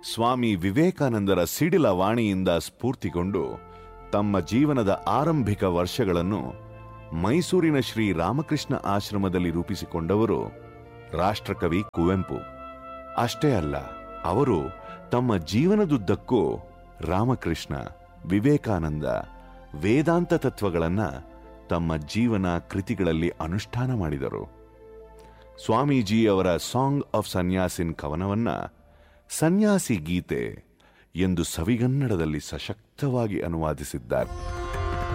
ಸ್ವಾಮಿ ವಿವೇಕಾನಂದರ ಸಿಡಿಲ ವಾಣಿಯಿಂದ ಸ್ಫೂರ್ತಿಗೊಂಡು ತಮ್ಮ ಜೀವನದ ಆರಂಭಿಕ ವರ್ಷಗಳನ್ನು ಮೈಸೂರಿನ ಶ್ರೀ ರಾಮಕೃಷ್ಣ ಆಶ್ರಮದಲ್ಲಿ ರೂಪಿಸಿಕೊಂಡವರು ರಾಷ್ಟ್ರಕವಿ ಕುವೆಂಪು ಅಷ್ಟೇ ಅಲ್ಲ ಅವರು ತಮ್ಮ ಜೀವನದುದ್ದಕ್ಕೂ ರಾಮಕೃಷ್ಣ ವಿವೇಕಾನಂದ ವೇದಾಂತ ತತ್ವಗಳನ್ನ ತಮ್ಮ ಜೀವನ ಕೃತಿಗಳಲ್ಲಿ ಅನುಷ್ಠಾನ ಮಾಡಿದರು ಸ್ವಾಮೀಜಿ ಅವರ ಸಾಂಗ್ ಆಫ್ ಸನ್ಯಾಸಿನ್ ಕವನವನ್ನ ಸನ್ಯಾಸಿ ಗೀತೆ ಎಂದು ಸವಿಗನ್ನಡದಲ್ಲಿ ಸಶಕ್ತವಾಗಿ ಅನುವಾದಿಸಿದ್ದಾರೆ